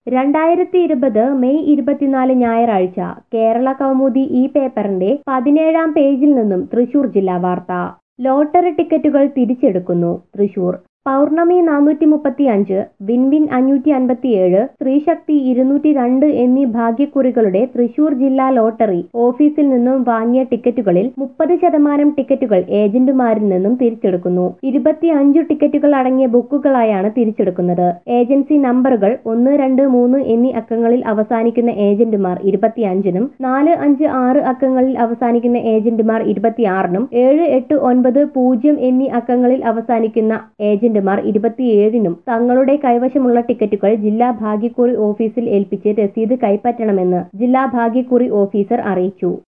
രണ്ടായിരത്തി ഇരുപത് മെയ് ഇരുപത്തിനാല് ഞായറാഴ്ച കേരള കൗമുദി ഈ പേപ്പറിന്റെ പതിനേഴാം പേജിൽ നിന്നും തൃശൂർ ജില്ലാ വാർത്ത ലോട്ടറി ടിക്കറ്റുകൾ തിരിച്ചെടുക്കുന്നു തൃശൂർ പൗർണമി നാനൂറ്റി മുപ്പത്തി അഞ്ച് വിൻവിൻ അഞ്ഞൂറ്റി അൻപത്തിയേഴ് സ്ത്രീശക്തി ഇരുന്നൂറ്റി രണ്ട് എന്നീ ഭാഗ്യക്കുറികളുടെ തൃശൂർ ജില്ലാ ലോട്ടറി ഓഫീസിൽ നിന്നും വാങ്ങിയ ടിക്കറ്റുകളിൽ മുപ്പത് ശതമാനം ടിക്കറ്റുകൾ ഏജന്റുമാരിൽ നിന്നും തിരിച്ചെടുക്കുന്നു ഇരുപത്തിയഞ്ചു ടിക്കറ്റുകൾ അടങ്ങിയ ബുക്കുകളായാണ് തിരിച്ചെടുക്കുന്നത് ഏജൻസി നമ്പറുകൾ ഒന്ന് രണ്ട് മൂന്ന് എന്നീ അക്കങ്ങളിൽ അവസാനിക്കുന്ന ഏജന്റുമാർ ഇരുപത്തിയഞ്ചിനും നാല് അഞ്ച് ആറ് അക്കങ്ങളിൽ അവസാനിക്കുന്ന ഏജന്റുമാർ ഇരുപത്തിയാറിനും ഏഴ് എട്ട് ഒൻപത് പൂജ്യം എന്നീ അക്കങ്ങളിൽ അവസാനിക്കുന്ന ഏജന്റ് ഏജന്റുമാർ ഇരുപത്തിയേഴിനും തങ്ങളുടെ കൈവശമുള്ള ടിക്കറ്റുകൾ ജില്ലാ ഭാഗ്യക്കുറി ഓഫീസിൽ ഏൽപ്പിച്ച് രസീത് കൈപ്പറ്റണമെന്ന് ജില്ലാ ഭാഗ്യക്കുറി ഓഫീസർ അറിയിച്ചു